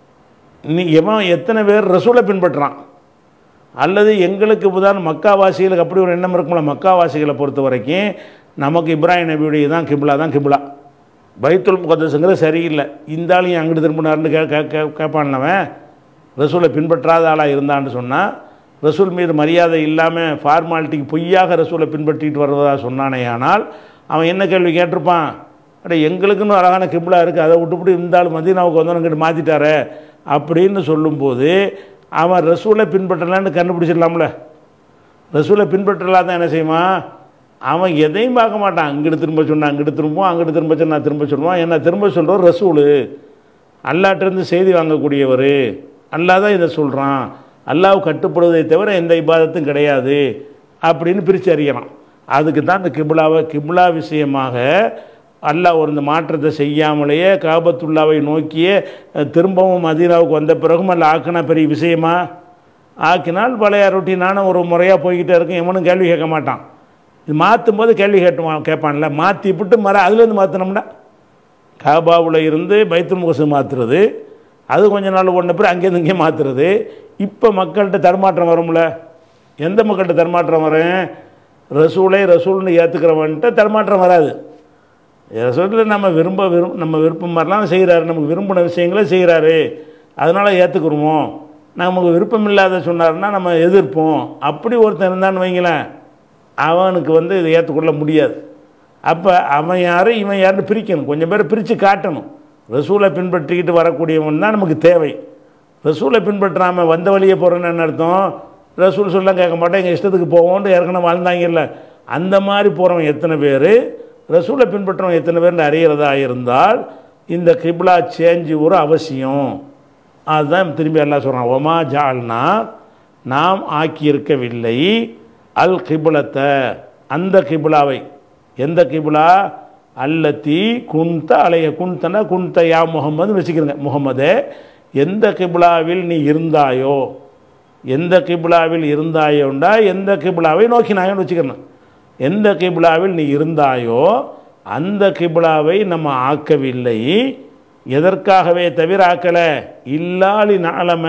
நீ எவன் எத்தனை பேர் ரசூலை பின்பற்றுறான் அல்லது எங்களுக்கு உதாரணம் மக்காவாசிகளுக்கு அப்படி ஒரு எண்ணம் இருக்கும்ல மக்காவாசிகளை பொறுத்த வரைக்கும் நமக்கு இப்ராஹிம் நபியுடைய தான் கிபிலா தான் கிபிலா பைத்துல் முகத்தஸுங்கிறது சரியில்லை இந்த ஆளையும் அங்கிட்டு திரும்பினார்னு கே கே- கே கேட்பான்னவன் ரசூலை பின்பற்றாத ஆளாக இருந்தான்னு சொன்னால் ரசூல் மீது மரியாதை இல்லாமல் ஃபார்மாலிட்டிக்கு பொய்யாக ரசூலை பின்பற்றிட்டு வருவதாக சொன்னானே ஆனால் அவன் என்ன கேள்வி கேட்டிருப்பான் அட எங்களுக்குன்னு அழகான கிபிலா இருக்குது அதை விட்டுவிட்டு இந்த ஆள் மதீனாவுக்கு வந்தவன் இங்கிட்டு மாற்றிட்டாரே அப்படின்னு சொல்லும்போது அவன் ரசூலை பின்பற்றலான்னு கண்டுபிடிச்சிடலாம்ல ரசூலை பின்பற்றலாம் தான் என்ன செய்வான் அவன் எதையும் பார்க்க மாட்டான் அங்கிட்டு திரும்ப சொன்னான் அங்கிட்டு திரும்புவான் அங்கிட்டு திரும்ப சொன்னா திரும்ப சொல்லுவான் என்ன திரும்ப சொல்கிறோம் ரசூலு அல்லாட்டிருந்து செய்தி வாங்கக்கூடியவர் அல்லாஹ் தான் இதை சொல்கிறான் அல்லாஹ் கட்டுப்படுவதை தவிர எந்த இபாதத்தும் கிடையாது அப்படின்னு பிரித்து அறியலாம் அதுக்கு தான் இந்த கிப்லாவை கிப்லா விஷயமாக அல்லாஹ் ஒரு இந்த மாற்றத்தை செய்யாமலேயே காபத்துல்லாவை நோக்கியே அஹ், திரும்பவும் மதீனாவுக்கு வந்த பிறகும் அல்ல ஆக்கினா பெரிய விஷயமா ஆக்கினால் பழைய ரொட்டீனான ஒரு முறையாக போய்கிட்டே இருக்கும் எவனும் கேள்வி கேட்க மாட்டான் இது மாற்றும் போது கேள்வி கேட்டுவான் கேட்பான்ல மாற்றி விட்டு மர அதுலேருந்து மாற்றினோம்னா காபாவில் இருந்து பைத்துல் முகசு மாற்றுறது அது கொஞ்ச நாள் ஒன்று பிறகு அங்கேருந்து இங்கே மாற்றுறது இப்போ மக்கள்கிட்ட தடுமாற்றம் வரும்ல எந்த மக்கள்கிட்ட தடுமாற்றம் வரும் ரசூலை ரசூல்னு ஏற்றுக்கிறவன்ட்டு தடுமாற்றம் வராது ரசூலில் நம்ம விரும்ப விரும் நம்ம விருப்பம் மாதிரிலாம் செய்கிறாரு நமக்கு விரும்பின விஷயங்களை செய்கிறாரு அதனால் ஏற்றுக்குருவோம் நமக்கு விருப்பம் இல்லாத சொன்னாருன்னா நம்ம எதிர்ப்போம் அப்படி ஒருத்தன் இருந்தான்னு வைங்களேன் அவனுக்கு வந்து இதை ஏற்றுக்கொள்ள முடியாது அப்போ அவன் யார் இவன் யாருன்னு பிரிக்கணும் கொஞ்சம் பேரை பிரித்து காட்டணும் ரசூலை பின்பற்றிக்கிட்டு வரக்கூடியவன் தான் நமக்கு தேவை ரசூலை பின்பற்றாமல் வந்த வழியே போகிறேன்னு என்ன அர்த்தம் ரசூல் சொல்ல கேட்க மாட்டேன் எங்கள் இஷ்டத்துக்கு போவோம்னு ஏற்கனவே வாழ்ந்தாங்கல்ல அந்த மாதிரி போகிறவன் எத்தனை பேர் ரசூலை பின்பற்றவன் எத்தனை பேர்னு அறிகிறதா இருந்தால் இந்த கிப்லா சேஞ்சு ஒரு அவசியம் அதுதான் திரும்பி எல்லாம் சொல்கிறான் ஒமா ஜால்னா நாம் ஆக்கியிருக்கவில்லை அல் கிபுலத்தை அந்த கிபுலாவை எந்த கிபுலா அல்லத்தி குந்த அலைய குந்தனா குந்த யா முகமது வச்சுக்கிறங்க முகமதே எந்த கிபுலாவில் நீ இருந்தாயோ எந்த கிபுலாவில் இருந்தாயோண்டா எந்த கிபுலாவை நோக்கினாயோன்னு வச்சுக்கிறேன் எந்த கிபுலாவில் நீ இருந்தாயோ அந்த கிபுலாவை நம்ம ஆக்கவில்லை எதற்காகவே தவிர ஆக்கலை இல்லாலி நாளம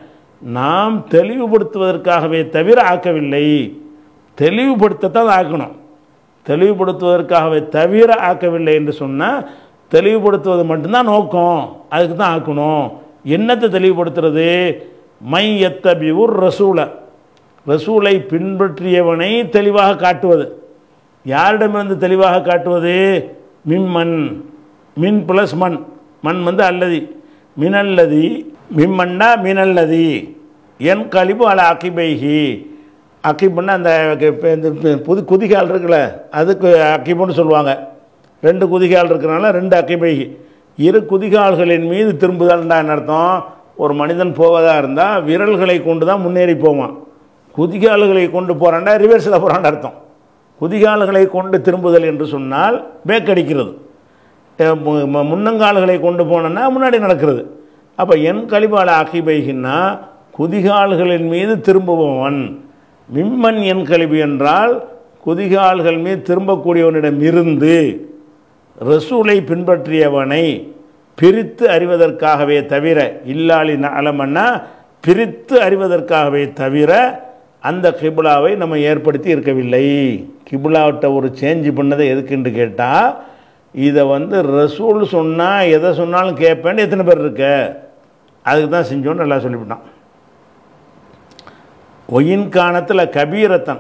நாம் தெளிவுபடுத்துவதற்காகவே தவிர ஆக்கவில்லை தெளிவுபடுத்தத்தான் ஆக்கணும் தெளிவுபடுத்துவதற்காகவே தவிர ஆக்கவில்லை என்று சொன்னால் தெளிவுபடுத்துவது மட்டும்தான் நோக்கம் அதுக்கு தான் ஆக்கணும் என்னத்தை தெளிவுபடுத்துறது மை எத்தபியூர் ரசூலை ரசூலை பின்பற்றியவனை தெளிவாக காட்டுவது யாரிடமிருந்து தெளிவாக காட்டுவது மிம்மன் மின் ப்ளஸ் மண் மண் வந்து அல்லதி மினல்லதி மிம்மன்னா மினல்லதி என் கழிப்பு அல அகிபைகி அக்கிப்புன்னா அந்த இப்ப இந்த புது குதிகால் இருக்குல்ல அதுக்கு அக்கிப்புன்னு சொல்லுவாங்க ரெண்டு குதிகால் இருக்கிறனால ரெண்டு அக்கிபைகி இரு குதிகால்களின் மீது திரும்புதல்டா என்ன அர்த்தம் ஒரு மனிதன் போவதாக இருந்தால் விரல்களை கொண்டு தான் முன்னேறி போவான் குதிகால்களை கொண்டு போகிறான்டா ரிவர்ஸில் போகிறான் அர்த்தம் குதிகால்களை கொண்டு திரும்புதல் என்று சொன்னால் பேக் அடிக்கிறது அஹ் மு- மு- முன்னங்கால்களை கொண்டு போனோன்னா முன்னாடி நடக்கிறது அப்போ என் கழிவாள அகிபைகின்னா குதிகால்களின் மீது திரும்புபவன் மிம்மன் என் கழிவு என்றால் குதிகால்கள் மீது திரும்பக்கூடியவனிடம் இருந்து ரசூலை பின்பற்றியவனை பிரித்து அறிவதற்காகவே தவிர இல்லாளி நலமன்னா பிரித்து அறிவதற்காகவே தவிர அந்த கிபுலாவை நம்ம ஏற்படுத்தி இருக்கவில்லை கிபுலாவிட்ட ஒரு சேஞ்ச் பண்ணதை எதுக்குன்னு கேட்டால் இதை வந்து ரசூல் சொன்னால் எதை சொன்னாலும் கேட்பேன்னு எத்தனை பேர் இருக்க அதுக்கு தான் செஞ்சோன்னு எல்லாம் சொல்லிவிட்டான் ஒயின் காணத்தில் கபீரத்தன்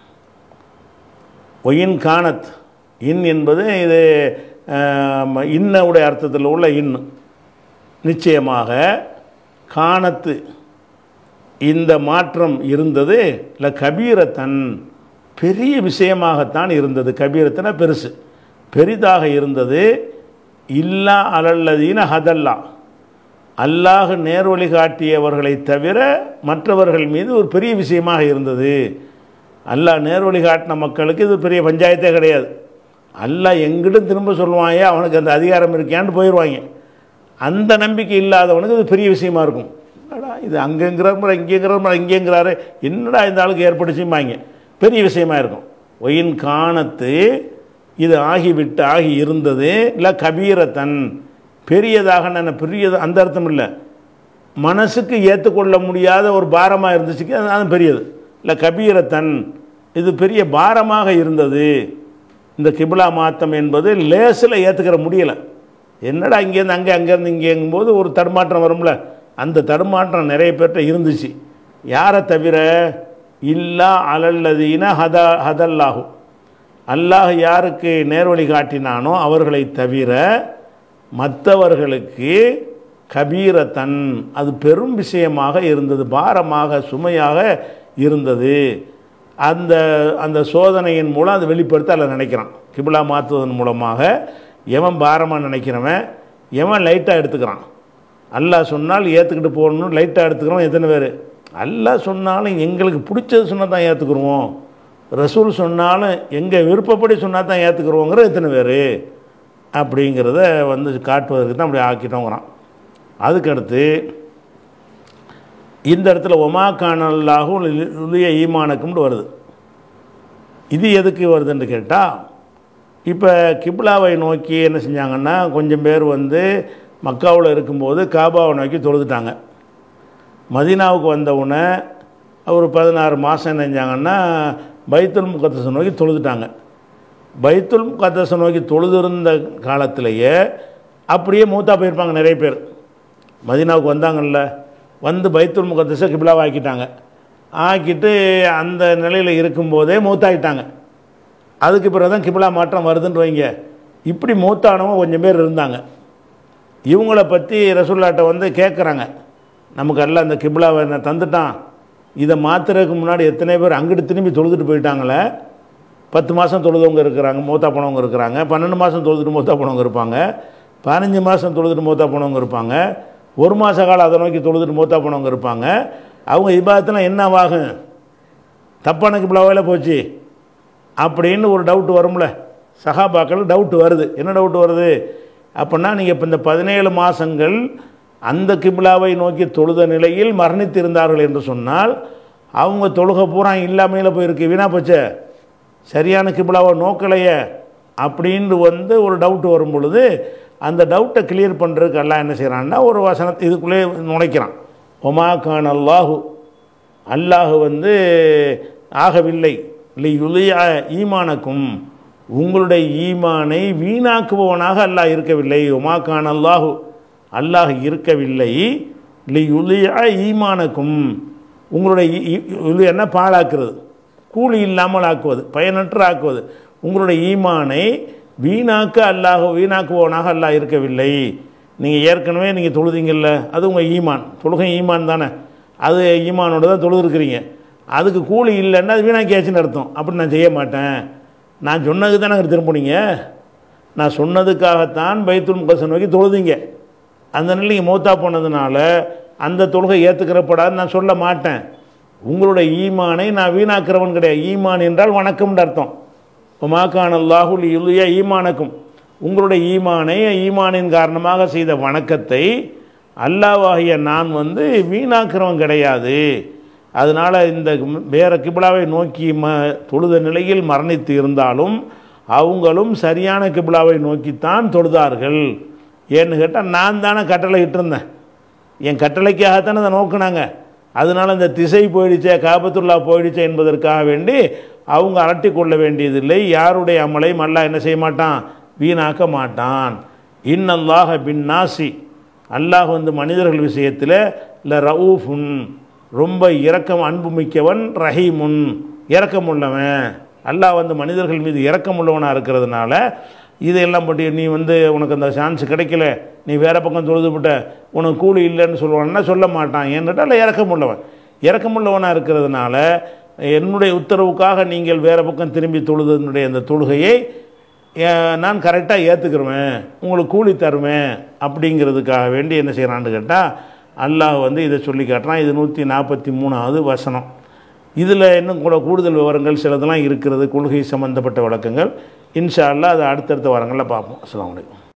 ஒயின் காணத் இன் என்பது இது ஆம், இன்னவுடைய அர்த்தத்தில் உள்ள இன் நிச்சயமாக காணத்து இந்த மாற்றம் இருந்தது இல்லை கபீரத்தன் பெரிய விஷயமாகத்தான் இருந்தது கபீரத்தன பெருசு பெரிதாக இருந்தது இல்லா அலல்லதீன ஹதல்லா அல்லாஹ் நேர்வழி காட்டியவர்களை தவிர மற்றவர்கள் மீது ஒரு பெரிய விஷயமாக இருந்தது அல்லாஹ் நேர்வழி காட்டின மக்களுக்கு இது பெரிய பஞ்சாயத்தே கிடையாது அல்லாஹ் எங்கிட்டும் திரும்ப சொல்லுவாங்க அவனுக்கு அந்த அதிகாரம் இருக்கான்னு போயிடுவாங்க அந்த நம்பிக்கை இல்லாதவனுக்கு இது பெரிய விஷயமா இருக்கும் என்னடா இது அங்கேங்கிறார் முறை இங்கேங்கிறார் முறை இங்கேங்கிறாரு என்னடா இந்த ஆளுக்கு ஏற்பட்டுச்சும்பாங்க பெரிய விஷயமா இருக்கும் ஒயின் காணத்து இது ஆகிவிட்டு ஆகி இருந்தது இல்லை கபீரத்தன் பெரியதாக நான் பெரியது அந்த அர்த்தம் இல்லை மனசுக்கு ஏற்றுக்கொள்ள முடியாத ஒரு பாரமாக இருந்துச்சுக்கு அது அது பெரியது இல்லை கபீரத்தன் இது பெரிய பாரமாக இருந்தது இந்த கிபிலா மாத்தம் என்பது லேசில் ஏற்றுக்கிற முடியலை என்னடா இங்கேருந்து அங்கே அங்கேருந்து இங்கேங்கும்போது ஒரு தடுமாற்றம் வரும்ல அந்த தடுமாற்றம் நிறைய பேர்கிட்ட இருந்துச்சு யாரை தவிர இல்லா அலல்லதீன ஹதா ஹதல்லாஹு அல்லாஹ் யாருக்கு நேர்வழி காட்டினானோ அவர்களை தவிர மற்றவர்களுக்கு கபீரத்தன் அது பெரும் விஷயமாக இருந்தது பாரமாக சுமையாக இருந்தது அந்த அந்த சோதனையின் மூலம் அதை வெளிப்படுத்த அதில் நினைக்கிறான் கிபிலா மாற்றுவதன் மூலமாக எவன் பாரமாக நினைக்கிறவன் எவன் லைட்டாக எடுத்துக்கிறான் அல்லாஹ் சொன்னால் ஏற்றுக்கிட்டு போகணும்னு லைட்டாக எடுத்துக்கிறோம் எத்தனை பேர் அல்லாஹ் சொன்னாலும் எங்களுக்கு பிடிச்சது சொன்னால் தான் ஏற்றுக்குருவோம் ரசூல் சொன்னாலும் எங்கள் விருப்பப்படி சொன்னால் தான் ஏற்றுக்குருவோங்கிற எத்தனை பேர் அப்படிங்கிறத வந்து காட்டுவதற்கு தான் அப்படி ஆக்கிட்டோங்கிறான் அதுக்கடுத்து இந்த இடத்துல ஒமா கானல்லாகும் உதய ஈமானுக்கும்னு வருது இது எதுக்கு வருதுன்னு கேட்டால் இப்போ கிப்லாவை நோக்கி என்ன செஞ்சாங்கன்னா கொஞ்சம் பேர் வந்து மக்காவில் இருக்கும்போது காபாவை நோக்கி தொழுதுட்டாங்க மதீனாவுக்கு வந்த உடனே ஒரு பதினாறு மாதம் என்ன செஞ்சாங்கன்னா பைத்துல் முகத்தஸை நோக்கி தொழுதுட்டாங்க பைத்துல் முகத்தஸை நோக்கி தொழுதிருந்த காலத்திலேயே அப்படியே மூத்தா போயிருப்பாங்க நிறைய பேர் மதீனாவுக்கு வந்தாங்கல்ல வந்து பைத்துல் முகத்தஸை கிபிலாவை ஆக்கிட்டாங்க ஆக்கிட்டு அந்த நிலையில் இருக்கும்போதே மூத்தாயிட்டாங்க அதுக்கு பிறகு தான் கிபிலா மாற்றம் வருதுன்னு வைங்க இப்படி மூத்தானவங்க கொஞ்சம் பேர் இருந்தாங்க இவங்கள பற்றி ரசூல்லாட்ட வந்து கேட்குறாங்க நமக்கு எல்லாம் இந்த கிபிலாவை என்ன தந்துட்டான் இதை மாத்துறதுக்கு முன்னாடி எத்தனை பேர் அங்கிட்டு திரும்பி தொழுதுட்டு போயிட்டாங்களே பத்து மாதம் தொழுதவங்க இருக்கிறாங்க மூத்தா போனவங்க இருக்கிறாங்க பன்னெண்டு மாதம் தொழுதுட்டு மூத்தா போனவங்க இருப்பாங்க பதினஞ்சு மாதம் தொழுதுட்டு மூத்தா போனவங்க இருப்பாங்க ஒரு மாத காலம் அதை நோக்கி தொழுதுட்டு மூத்தா போனவங்க இருப்பாங்க அவங்க இபாதத்தில் என்னவாகும் தப்பான கிப்லாவில் போச்சு அப்படின்னு ஒரு டவுட் வரும்ல சகாபாக்கள் டவுட் வருது என்ன டவுட் வருது அப்படின்னா நீங்கள் இப்போ இந்த பதினேழு மாதங்கள் அந்த கிப்லாவை நோக்கி தொழுத நிலையில் மரணித்திருந்தார்கள் என்று சொன்னால் அவங்க தொழுகை பூரா இல்லாமையில் போயிருக்கு வீணா போச்சே சரியான கிப்லாவை நோக்கலையே அப்படின்னு வந்து ஒரு டவுட் வரும் பொழுது அந்த டவுட்டை கிளியர் பண்ணுறதுக்கு எல்லாம் என்ன செய்கிறான்னா ஒரு வசனத்தை இதுக்குள்ளே நுழைக்கிறான் ஒமா கான் அல்லாஹு அல்லாஹ் வந்து ஆகவில்லை லி யுலியா ஈமானக்கும் உங்களுடைய ஈமானை வீணாக்குபவனாக அல்லாஹ் இருக்கவில்லை ஒமா கான் அல்லாஹு அல்லாஹ் இருக்கவில்லை லி யுலியா ஈமானக்கும் உங்களுடைய என்ன பாழாக்குறது கூலி இல்லாமல் ஆக்குவது பயனற்று ஆக்குவது உங்களுடைய ஈமானை வீணாக்க அல்லாஹ் வீணாக்குபவனாக அல்லாஹ் இருக்கவில்லை நீங்கள் ஏற்கனவே நீங்கள் தொழுதீங்கல்ல அது உங்கள் ஈமான் தொழுகை ஈமான் தானே அது ஈமானோட தான் தொழுதுருக்கிறீங்க அதுக்கு கூலி இல்லைன்னா அது வீணாக்கியாச்சுன்னு அர்த்தம் அப்படி நான் செய்ய மாட்டேன் நான் சொன்னதுக்கு தானே திரும்பினீங்க நான் சொன்னதுக்காகத்தான் பைத்துல் முகச நோக்கி தொழுதீங்க அந்த நிலையில் மௌத்தா போனதுனால அந்த தொழுகை ஏற்றுக்கிறப்படாது நான் சொல்ல மாட்டேன் உங்களுடைய ஈமானை நான் வீணாக்கிறவன் கிடையாது ஈமான் என்றால் வணக்கம்னு அர்த்தம் உமாக்கான் அல்லாஹுல் இலுயா ஈமானக்கும் உங்களுடைய ஈமானை ஈமானின் காரணமாக செய்த வணக்கத்தை அல்லாவாகிய நான் வந்து வீணாக்கிறவன் கிடையாது அதனால் இந்த வேற கிபிலாவை நோக்கி ம தொழுத நிலையில் மரணித்து இருந்தாலும் அவங்களும் சரியான கிபிலாவை நோக்கித்தான் தொழுதார்கள் ஏன்னு கேட்டால் நான் தானே கட்டளை இட்டிருந்தேன் என் கட்டளைக்காகத்தானே அதை நோக்குனாங்க அதனால் இந்த திசை போயிடுச்சே காபத்துல்லா போயிடுச்சே என்பதற்காக வேண்டி அவங்க அலட்டி கொள்ள வேண்டியதில்லை யாருடைய அமலை மல்லா என்ன செய்ய மாட்டான் வீணாக்க மாட்டான் இன்னல்லாஹ பின் நாசி அல்லாஹ் வந்து மனிதர்கள் விஷயத்தில் ல ரவுஃபுன் ரொம்ப இரக்கம் அன்பு மிக்கவன் ரஹீமுன் இரக்கம் உள்ளவன் அல்லாஹ் வந்து மனிதர்கள் மீது இரக்கம் உள்ளவனாக இருக்கிறதுனால இதையெல்லாம் பற்றி நீ வந்து உனக்கு அந்த சான்ஸ் கிடைக்கல நீ வேறு பக்கம் தொழுதுவிட்ட உனக்கு கூலி இல்லைன்னு சொல்லுவான்னா சொல்ல மாட்டான் ஏன்னுட்டால் இறக்கம் உள்ளவன் இறக்கம் உள்ளவனாக இருக்கிறதுனால என்னுடைய உத்தரவுக்காக நீங்கள் வேறு பக்கம் திரும்பி தொழுதனுடைய அந்த தொழுகையை நான் கரெக்டாக ஏற்றுக்கிறேன் உங்களுக்கு கூலி தருவேன் அப்படிங்கிறதுக்காக வேண்டி என்ன செய்கிறான்னு கேட்டால் அல்லாஹ் வந்து இதை சொல்லி காட்டுறான் இது நூற்றி நாற்பத்தி மூணாவது வசனம் இதில் இன்னும் கூட கூடுதல் விவரங்கள் சிலதெல்லாம் இருக்கிறது கொள்கை சம்மந்தப்பட்ட வழக்கங்கள் இன்ஷா அல்லா அதை அடுத்தடுத்த வாரங்களில் பார்ப்போம் அஸ்லாம் வலைக்கம்